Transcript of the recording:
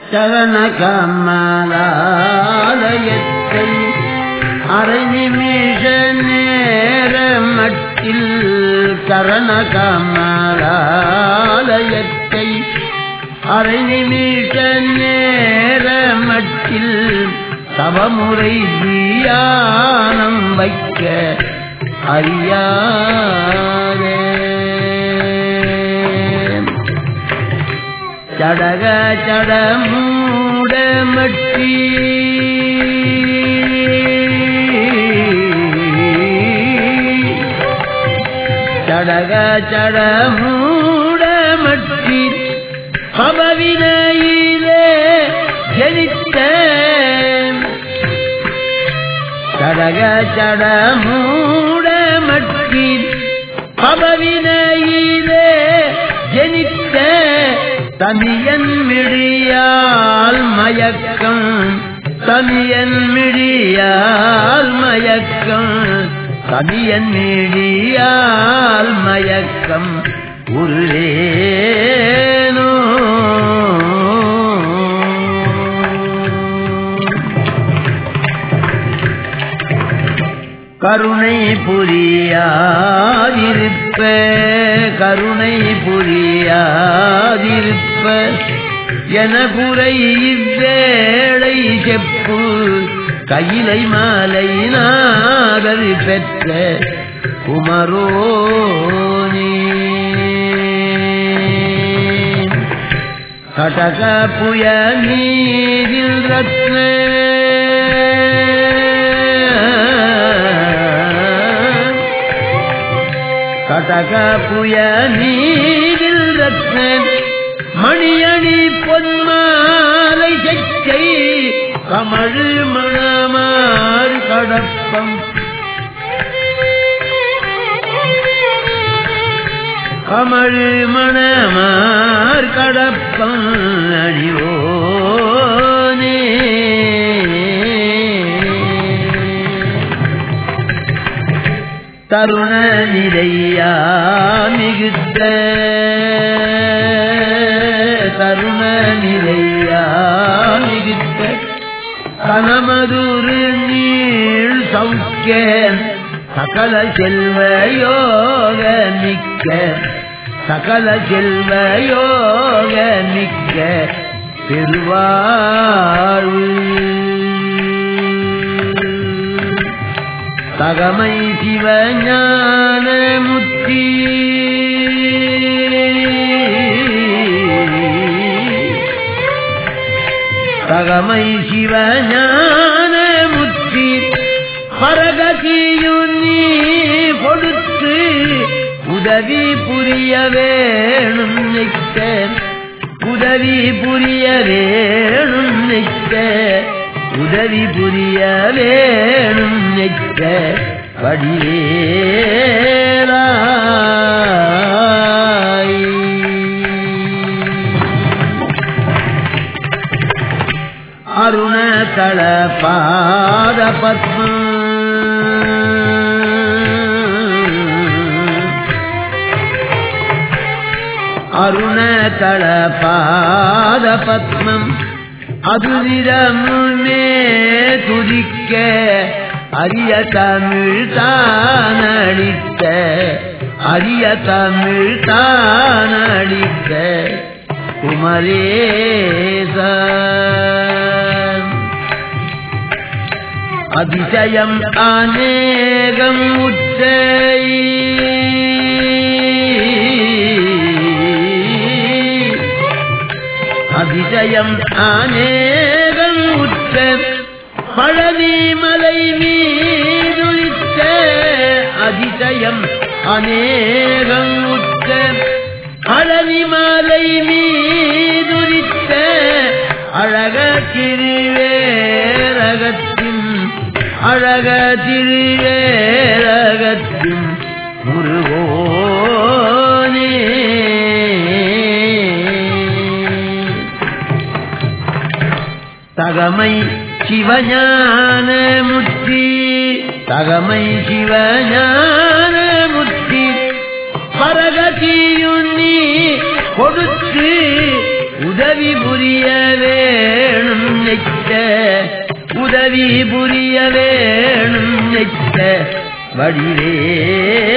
சரண கமலாலயத்தை அரை நிமிஷ நேர மட்டில் சரண கமலாலயத்தை அரை நிமிஷ நேர மட்டில் தவமுறை தியானம் வைக்க அறியாதே சடக சட மூட மட்டி சடக சட மூட மட்டி பபவினையிலே ஜனித்த சடக சட மூட மட்டி பபவினையிலே ஜனித்த தமியன் மிழியால் மயக்கம் தமியன் மிழியால் மயக்கம் தமியன் மிழியால் மயக்கம் உள்ளேனோ கருணை புரியாதிருப்ப கருணை புரியாதிருப்ப என குறை இவ்வேளை செப்பு கையிலை மாலை நாதல் பெற்ற குமரோனி கடக புய நீரில் ரத்ன கடக புய நீரில் ரத்ன மணியணி பொன்மாலை செச்சை கமழ் மணமாறு கடப்பம் கமழ் மணமார் கடப்பம் அடியோனே தருண நிலையா மிகுத்த தருண நிலையா மிகுத்த கனமதுரு நீள் சௌக்கிய சகல செல்வ யோக மிக்க சகல செல்வ யோக மிக்க பெருவாழ்வு தகமை சிவஞான முத்தி தகமை சிவஞான முத்தி பரகதியும் நீ கொடுத்து உதவி புரிய வேணும் நிற்க உதவி புரிய வேணும் நிற்க உதவி புரிய வேணும் நிற்க படியேலாய் அருணதள பாத பத்மம் அருணதள பாத பத்மம் அது நிறமுமே துதிக்க அரிய தமிழ் தானளித்த அரிய தமிழ் தானளித்த குமரேச அதிசயம் அநேகம் உச்சை அதிசயம் அநேகம் உற்ற பழனி மலை மீதுரித்த அதிசயம் அநேகம் உற்ற பழனி மலை மீதுரித்த அழக திருவேரகத்தின் அழக திருவேரகத்தின் முருகோனே தகமை சிவஞான முத்தி தகமை சிவஞான முத்தி பரகதியும் நீ கொடுத்து உதவி புரிய வேணும் நெச்ச உதவி புரிய வேணும் நெச்ச வடிவே